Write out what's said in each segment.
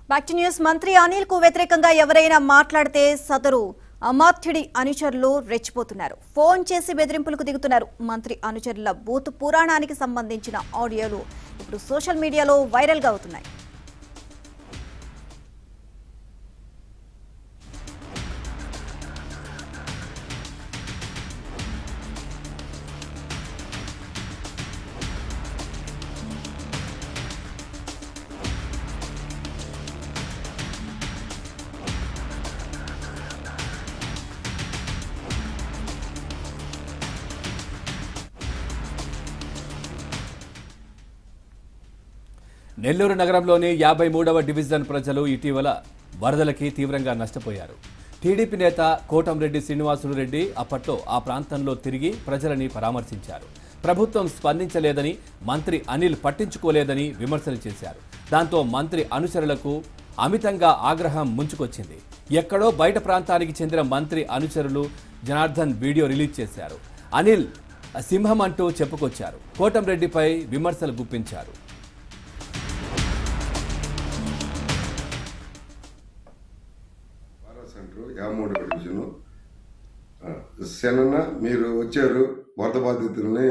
Back to news మంత్రి అనిల్ కు వ్యతిరేకంగా ఎవరైనా మాట్లాడితే సదరు అమాత్యుడి అనుచరులు రెచ్చిపోతున్నారు ఫోన్ చేసి బెదిరింపులకు దిగుతున్నారు మంత్రి అనుచరుల బూత్ పురాణానికి సంబంధించిన ఆడియోలు ఇప్పుడు సోషల్ మీడియాలో వైరల్ గా అవుతున్నాయి నెల్లూరు నగరంలోని యాభై మూడవ డివిజన్ ప్రజలు ఇటీవల వరదలకి తీవ్రంగా నష్టపోయారు టీడీపీ నేత కోటంరెడ్డి శ్రీనివాసులు రెడ్డి అప్పట్లో ఆ ప్రాంతంలో తిరిగి ప్రజలని పరామర్శించారు ప్రభుత్వం స్పందించలేదని మంత్రి అనిల్ పట్టించుకోలేదని విమర్శలు చేశారు దాంతో మంత్రి అనుచరులకు అమితంగా ఆగ్రహం ముంచుకొచ్చింది ఎక్కడో బయట ప్రాంతానికి చెందిన మంత్రి అనుచరులు జనార్దన్ వీడియో రిలీజ్ చేశారు అనిల్ సింహం అంటూ చెప్పుకొచ్చారు కోటంరెడ్డిపై విమర్శలు గుప్పించారు భారత సెంటర్ యాభై మూడవ డివిజను ఆ, శనన్న మీరు వచ్చారు వరద బాధితుల్ని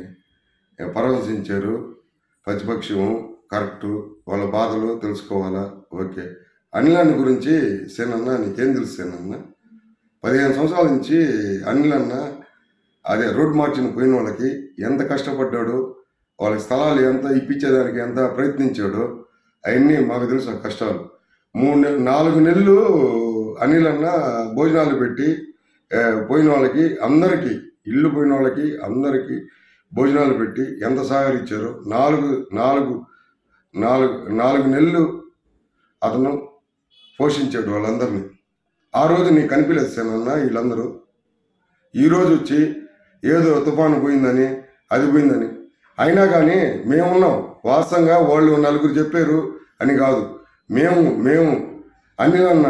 పరామర్శించారు ప్రతిపక్షము కరెక్టు వాళ్ళ బాధలు తెలుసుకోవాలా ఓకే అనిలాన్ని గురించి సేనన్న నీకేం తెలుసు సేనన్న పదిహేను సంవత్సరాల నుంచి అనిలన్న అదే రోడ్ మార్చిన పోయిన వాళ్ళకి ఎంత కష్టపడ్డాడు వాళ్ళకి స్థలాలు ఎంత ఇప్పించేదానికి ఎంత ప్రయత్నించాడో అవన్నీ మాకు తెలుసు ఆ కష్టాలు మూడు నెలలు నాలుగు నెలలు అనిల్ అన్న భోజనాలు పెట్టి ఆ, పోయిన వాళ్ళకి అందరికీ ఇల్లు పోయిన వాళ్ళకి అందరికీ భోజనాలు పెట్టి ఎంత సహకరించారో నాలుగు నాలుగు నాలుగు నాలుగు నెలలు అతను పోషించాడు వాళ్ళందరినీ ఆ రోజు నీకు కనిపించలేదు సేనన్న వీళ్ళందరూ ఈరోజు వచ్చి ఏదో తుఫాను పోయిందని అది పోయిందని అయినా కానీ మేమున్నాం వాస్తవంగా వాళ్ళు నలుగురు చెప్పారు అని కాదు మేము మేము అన్ని అన్న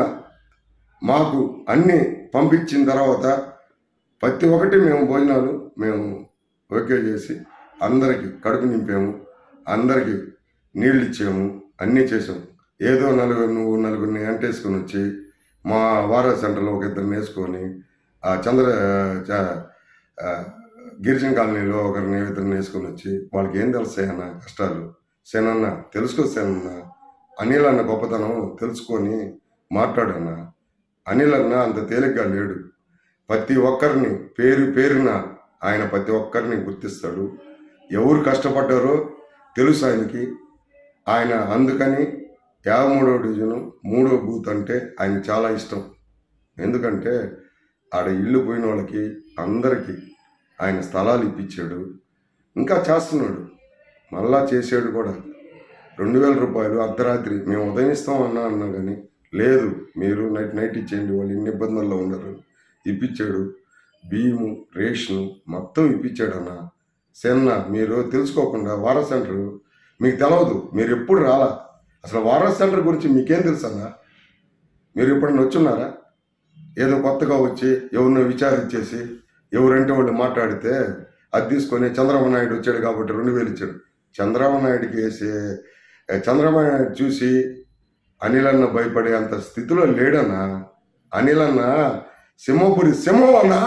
మాకు అన్ని పంపించిన తర్వాత ప్రతి ఒక్కటి మేము భోజనాలు మేము ఓకే చేసి అందరికీ కడుపు నింపాము అందరికీ నీళ్ళు ఇచ్చాము అన్నీ చేసాము ఏదో నలుగురు నువ్వు నలుగురిని అంటేసుకొని వచ్చి మా వారా సెంటర్లో ఒక ఇద్దరిని వేసుకొని ఆ చంద్ర చ- ఆ, గిరిజన కాలనీలో ఒకరిని ఇద్దరిని వేసుకొని వచ్చి వాళ్ళకి ఏం తెలుస్తాయి అన్న కష్టాలు సేనన్న తెలుసుకో సేనన్న అనిల్ అన్న గొప్పతనం తెలుసుకొని మాట్లాడన్న అనిల్ అన్న అంత తేలిగ్గా లేడు ప్రతి ఒక్కరిని పేరు పేరున ఆయన ప్రతి ఒక్కరిని గుర్తిస్తాడు ఎవరు కష్టపడ్డారో తెలుసు ఆయనకి ఆయన అందుకని యాభై మూడవ డివిజను మూడో బూత్ అంటే ఆయన చాలా ఇష్టం ఎందుకంటే ఆడ ఇల్లు పోయిన వాళ్ళకి అందరికీ ఆయన స్థలాలు ఇప్పించాడు ఇంకా చేస్తున్నాడు మళ్ళా చేసాడు కూడా రెండు వేల రూపాయలు అర్ధరాత్రి మేము ఉదయం ఇస్తాం అన్నా అన్నా కానీ లేదు మీరు నైట్ నైట్ ఇచ్చేయండి వాళ్ళు ఇన్ని ఇబ్బందుల్లో ఉన్నారు ఇప్పించాడు బియ్యము రేషను మొత్తం ఇప్పించాడు అన్న సెన్న మీరు తెలుసుకోకుండా వారా సెంటర్ మీకు తెలవదు మీరు ఎప్పుడు రాలా అసలు వారా సెంటర్ గురించి మీకేం తెలుసు అన్న మీరు ఎప్పుడైనా వచ్చున్నారా ఏదో కొత్తగా వచ్చి ఎవరినో విచారించేసి ఎవరంటే వాళ్ళు మాట్లాడితే అది తీసుకొని చంద్రబాబు నాయుడు వచ్చాడు కాబట్టి రెండు వేలు ఇచ్చాడు చంద్రబాబు నాయుడికి వేసే చంద్రబాబు నాయుడు చూసి అనిల్ అన్న భయపడే అంత స్థితిలో లేడన్నా అనిల్ అన్న సింహపురి సింహం అన్నా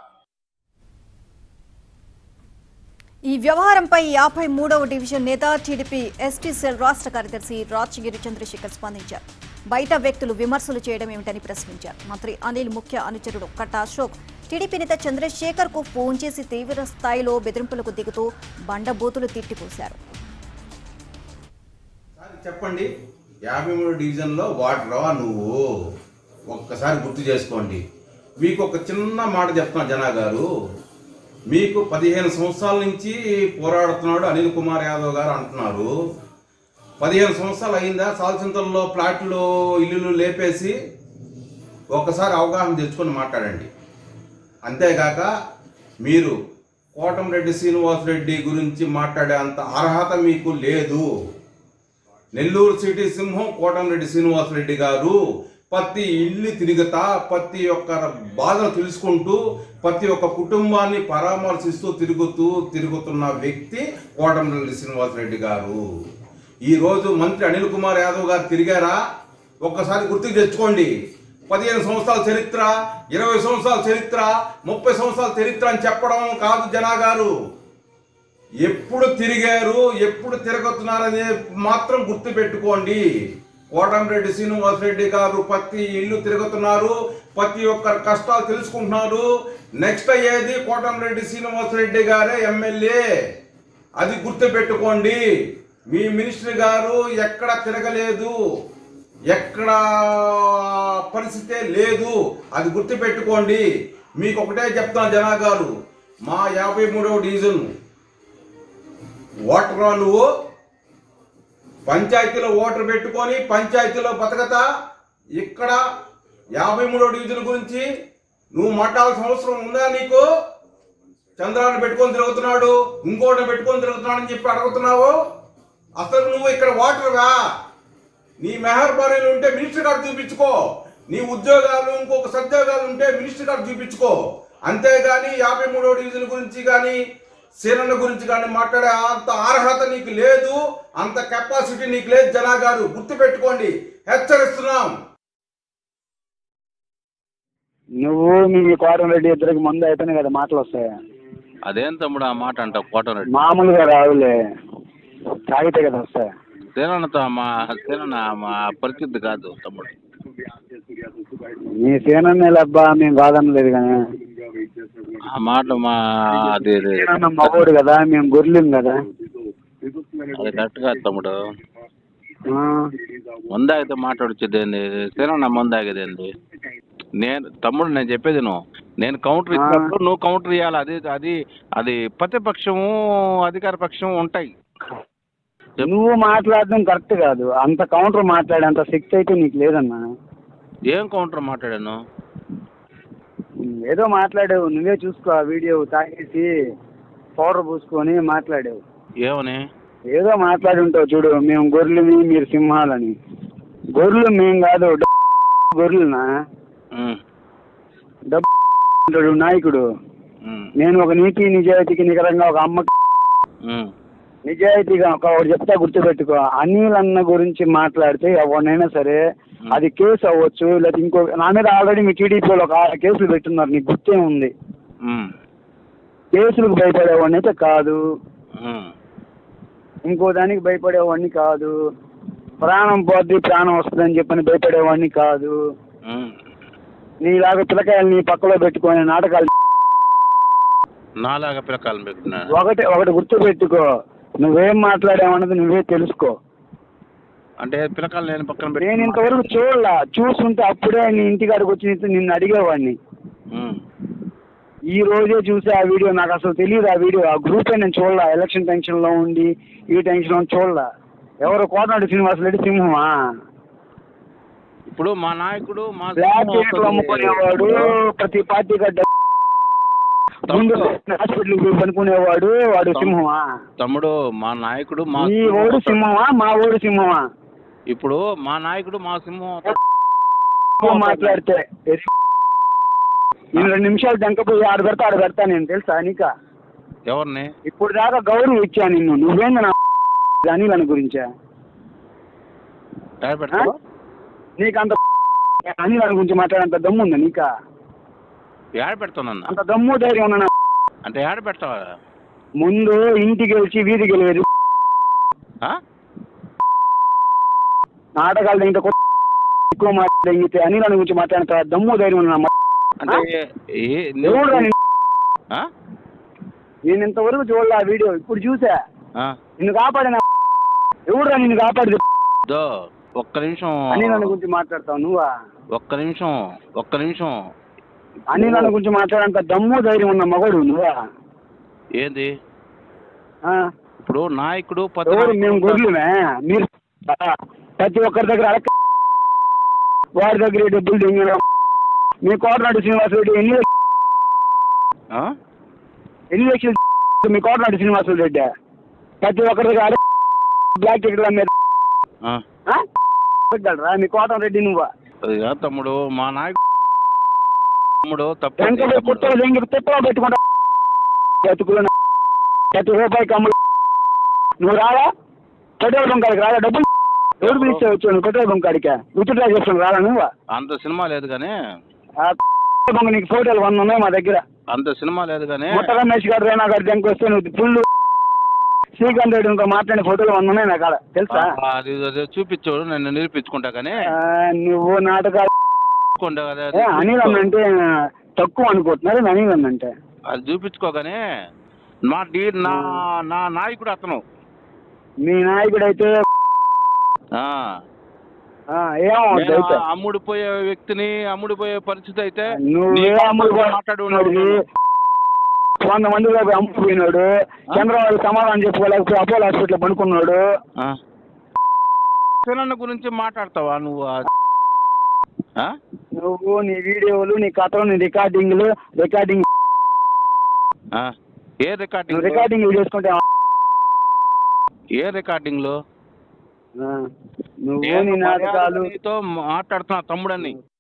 ఈ వ్యవహారంపై యాభై మూడవ డివిజన్ నేత టీడీపీ ఎస్టీ సెల్ రాష్ట్ర కార్యదర్శి రాచగిరి చంద్రశేఖర్ స్పందించారు బయట వ్యక్తులు విమర్శలు చేయడం ఏమిటని ప్రశ్నించారు మంత్రి అనిల్ ముఖ్య అనుచరుడు కట్ట అశోక్ టీడీపీ నేత చంద్రశేఖర్ కు ఫోన్ చేసి తీవ్ర స్థాయిలో బెదిరింపులకు దిగుతూ బండబూతులు తిట్టిపోశారు ఒకసారి చెప్పండి యాభై మూడు డివిజన్లో వాటరా నువ్వు ఒక్కసారి గుర్తు చేసుకోండి మీకు ఒక చిన్న మాట చెప్తున్నా జనా గారు మీకు పదిహేను సంవత్సరాల నుంచి పోరాడుతున్నాడు అనిల్ కుమార్ యాదవ్ గారు అంటున్నారు పదిహేను సంవత్సరాలు అయిందా సాల్సింతల్లో ప్లాట్లు ఇల్లులు లేపేసి ఒక్కసారి అవగాహన తెచ్చుకొని మాట్లాడండి అంతేగాక మీరు కోటంరెడ్డి శ్రీనివాసరెడ్డి గురించి మాట్లాడే అంత అర్హత మీకు లేదు నెల్లూరు సిటీ సింహం కోటంరెడ్డి శ్రీనివాసరెడ్డి గారు ప్రతి ఇల్లు తిరుగుతా ప్రతి ఒక్క బాధను తెలుసుకుంటూ ప్రతి ఒక్క కుటుంబాన్ని పరామర్శిస్తూ తిరుగుతూ తిరుగుతున్న వ్యక్తి కోటంరెడ్డి శ్రీనివాసరెడ్డి గారు ఈ రోజు మంత్రి అనిల్ కుమార్ యాదవ్ గారు తిరిగారా ఒక్కసారి గుర్తుకు తెచ్చుకోండి పదిహేను సంవత్సరాల చరిత్ర ఇరవై సంవత్సరాల చరిత్ర ముప్పై సంవత్సరాల చరిత్ర అని చెప్పడం కాదు జనా గారు ఎప్పుడు తిరిగారు ఎప్పుడు తిరగతున్నారనే మాత్రం గుర్తు పెట్టుకోండి కోటంరెడ్డి శ్రీనివాసరెడ్డి గారు ప్రతి ఇల్లు తిరుగుతున్నారు ప్రతి ఒక్కరి కష్టాలు తెలుసుకుంటున్నారు నెక్స్ట్ అయ్యేది కోటంరెడ్డి శ్రీనివాసరెడ్డి గారే ఎమ్మెల్యే అది గుర్తు పెట్టుకోండి మీ మినిస్టర్ గారు ఎక్కడ తిరగలేదు ఎక్కడ పరిస్థితే లేదు అది గుర్తు పెట్టుకోండి మీకు ఒకటే చెప్తాను జనా గారు మా యాభై మూడవ డివిజన్ ఓటర్గా నువ్వు పంచాయతీలో ఓటర్ పెట్టుకొని పంచాయతీలో బతకతా ఇక్కడ యాభై మూడో డివిజన్ గురించి నువ్వు మాట్లాడాల్సిన అవసరం ఉందా నీకు చంద్రాన్ని పెట్టుకొని తిరుగుతున్నాడు ఇంకోటిని పెట్టుకొని తిరుగుతున్నాడు అని చెప్పి అడుగుతున్నావు అసలు నువ్వు ఇక్కడ ఓటర్గా నీ మెహర్బారీలు ఉంటే మినిస్టర్ గారు చూపించుకో నీ ఉద్యోగాలు ఇంకొక సద్యోగాలు ఉంటే మినిస్టర్ గారు చూపించుకో అంతేగాని యాభై మూడో డివిజన్ గురించి కానీ సేనన్న గురించి కానీ మాట్లాడే అంత అర్హత నీకు లేదు అంత కెపాసిటీ నీకు లేదు జనా గారు గుర్తు పెట్టుకోండి హెచ్చరిస్తున్నాం నువ్వు మీ కోటం రెడ్డి ఇద్దరికి ముందు అయితేనే కదా మాటలు వస్తాయి అదేం తమ్ముడు ఆ మాట అంటావు కోటరెడ్డి మామూలుగా రావులే తాగితే కదా వస్తాయి సేనన్నతో మా సేనన్న మా పరిస్థితి కాదు తమ్ముడు నీ సేనన్నే లబ్బా మేము కాదనలేదు కానీ ఆ మాట మా అది అది సేనన్న మగోడు కదా మేము గొర్రెం కదా అది కరెక్ట్ కాదు తమ్ముడు ఆ, ముందాగితే మాట్లాడొచ్చేది ఏంది సేనన్న ముందాగేది ఏంది నేను తమ్ముడు నేను చెప్పేది నువ్వు నేను కౌంటర్ ఇచ్చినప్పుడు నువ్వు కౌంటర్ ఇవ్వాలి అది అది అది ప్రతిపక్షము అధికార పక్షం ఉంటాయి నువ్వు మాట్లాడడం కరెక్ట్ కాదు అంత కౌంటర్ మాట్లాడేంత శక్తి అయితే నీకు లేదన్నా ఏం కౌంటర్ మాట్లాడాను ఏదో మాట్లాడావు నువ్వే చూసుకో ఆ వీడియో తాగేసి పౌడర్ పూసుకొని మాట్లాడావు ఏమని ఏదో మాట్లాడి ఉంటావు చూడు మేము గొర్రెలమి మీరు సింహాలని గొర్రెలు మేము కాదు డ- గొర్రెలనా ఉమ్, డబ్బు ఉంటాడు నాయకుడు ఉమ్, నేను ఒక నీతి నిజాయితీకి నికరంగా ఒక అమ్మకి ఉమ్, నిజాయితీగా ఒక ఒకటి చెప్తా గుర్తుపెట్టుకో అనిల్ అన్న గురించి మాట్లాడితే ఎవరినైనా సరే అది కేసు అవ్వచ్చు లేకపోతే ఇంకో నా మీద ఆల్రెడీ మీ టీడీపీలో ఒక ఆరు కేసులు పెట్టున్నారు నీకు గుర్తే ఉంది ఉమ్, కేసులకు భయపడేవాడిని అయితే కాదు ఉమ్. ఇంకో దానికి భయపడేవాడిని కాదు ప్రాణం పోద్ది ప్రాణం వస్తుందని చెప్పని భయపడేవాడిని కాదు ఉమ్. నీలాగా పిల్లకాయలు నీ పక్కలో పెట్టుకొని నాటకాలు నాలాగా పిల్లకాయలు పెట్టుకున్నాను ఒకటి ఒకటి గుర్తు పెట్టుకో నువ్వేం మాట్లాడావన్నది నువ్వే తెలుసుకో అంటే పిల్లకాయలు నేను పక్కన పెట్టి నేను ఇంతవరకు చూడలా చూస్తుంటే అప్పుడే నీ ఇంటికాడికి వచ్చి నీతో నిన్ను అడిగేవాడిని ఉమ్, ఈ రోజే చూసి ఆ వీడియో నాకు అసలు తెలియదు ఆ వీడియో ఆ గ్రూపే నేను చూడలా ఎలక్షన్ టెన్షన్ లో ఉండి ఈ టెన్షన్ లో ఉండి చూడలా ఎవరు కోటనాడు శ్రీనివాసరెడ్డి సింహమా ఇప్పుడు మా నాయకుడు మా బ్లాక్ టికెట్లు అమ్ముకునేవాడు ప్రతి పార్టీ గడ్డ ముందు హాస్పిటల్ పనుకునేవాడు వాడు సింహమా తమ్ముడు మా నాయకుడు మా నీ సింహం ఓడు అవుతాడు. సింహమా మా ఓడు సింహమా ఇప్పుడు మా నాయకుడు మా సింహం అవుతాడు. ఎక్కువ మాట్లాడితే నేను రెండు నిమిషాలు దంకపోయి ఆడ పెడతా ఆడ పెడతా నేను తెలుసా నీకా ఎవరిని ఇప్పుడు దాకా గౌరవం ఇచ్చా నిన్ను నువ్వేంది నా అనిల్ అని గురించా టైర్ పెడతావా నీకు అంత అనిల్ అని గురించి మాట్లాడేంత దమ్ము ఉందా నీకా ఏడ పెడతానన్న అంత దమ్ము ధైర్యం ఉన్నా అంటే ఏడ పెడతావా ముందు ఇంటికి గెలిచి వీధి గెలివేది ఆ? నాటకాలు ఇంత కొత్త ఎక్కువ మాట్లాడితే అనిల్ అని గురించి మాట్లాడేంత దమ్ము ధైర్యం ఉన్నా అంటే ఏ- ఎవరు నువ్వు- నిన్ను- ఆ? నేను ఇంతవరకు చూడలే ఆ వీడియో ఇప్పుడు చూసా ఆ. నిన్ను కాపాడిన ఎవడురా నిన్ను కాపాడి దో ఒక్క నిమిషం అనిల్ అన్న గురించి మాట్లాడతావు నువ్వా ఒక్క నిమిషం ఒక్క నిమిషం అనిల్ అన్న గురించి మాట్లాడేంత దమ్ము ధైర్యం ఉన్న మగడు నువ్వా ఏంది ఆ? ఇప్పుడు నాయకుడు ఎవరు మేము పద్మ గొర్రెలమే మీరు ప్రతి ఒక్కరి దగ్గర అడగ వాడి దగ్గర డబ్బులు దింగడం మీ కోటనాడు శ్రీనివాసరెడ్డి ఎన్ని ఆ? ఎన్ని లక్షలు మీ కోటనాడు శ్రీనివాసరెడ్డి ప్రతి ఒక్కరి దగ్గర అడగ బ్లాక్ టికెట్ల మీద ఆ. ఆ? పెట్టాడురా మీ కోటం రెడ్డి నువ్వా అది కాదు తమ్ముడు మా నాయకుడు తమ్ముడు తప్పు వెంకట కుట్టలు దెంగి తిప్పలో పెట్టుకుంటా బతుకులు ప్రతి రూపాయి కమ్ములు నువ్వు రావా పెట్రోల్ బంక్ కాడికి రాదా డబ్బులు ఎవరు పిలిస్తే వచ్చావు పెట్రోల్ బంక్ కాడికే విత్డ్రా చేసుకుని రాలా నువ్వు అంత సినిమా లేదు కానీ ఆ పెట్రోల్ బంక్ నీకు ఫోటోలు వంద ఉన్నాయి మా దగ్గర అంత సినిమా లేదు కానీ ముట్ట రమేష్ గారు రేనా గారి దగ్గరికి వస్తే నువ్వు ఫుల్ శ్రీకాంత్ రెడ్డి ఇంకా మాట్లాడిన ఫోటోలు వంద ఉన్నాయి నా కాడ తెలుసా ఆ, అది అది చూపించు నేను నిరూపించుకుంటా కానీ ఆ, నువ్వు నాటకాలు చూపించుకుంటా కదా, ఏ, అనిల్ అన్న అంటే తక్కువ అనుకుంటున్నారు అనిల్ అన్న అంటే అది చూపించుకోగానే మా డీ నా నా నాయకుడు అతను మీ నాయకుడు అయితే ఆ. ఆ, ఏమో నేను అయితే అమ్ముడిపోయే వ్యక్తిని అమ్ముడిపోయే పరిస్థితి అయితే నువ్వే నీకు అమ్ముడు మాట్లాడు వంద మంది అమ్ముకుపోయినాడు చంద్రబాబు సమాధానం చెప్పుకోలేకపోయి అపోలో హాస్పిటల్ పడుకున్నాడు సినన్న గురించి మాట్లాడతావా నువ్వు ఆ- ఆ? నువ్వు నీ వీడియోలు నీ కథలు నీ రికార్డింగ్లు రికార్డింగ్ ఆ. ఏ నువ్వు రికార్డింగ్ రికార్డింగ్ చేసుకుంటే ఏ రికార్డింగ్ లో ఆ, నువ్వు నేను నీ నాటకాలు మర్యాదగా నీతో మాట్లాడుతున్నా తమ్ముడని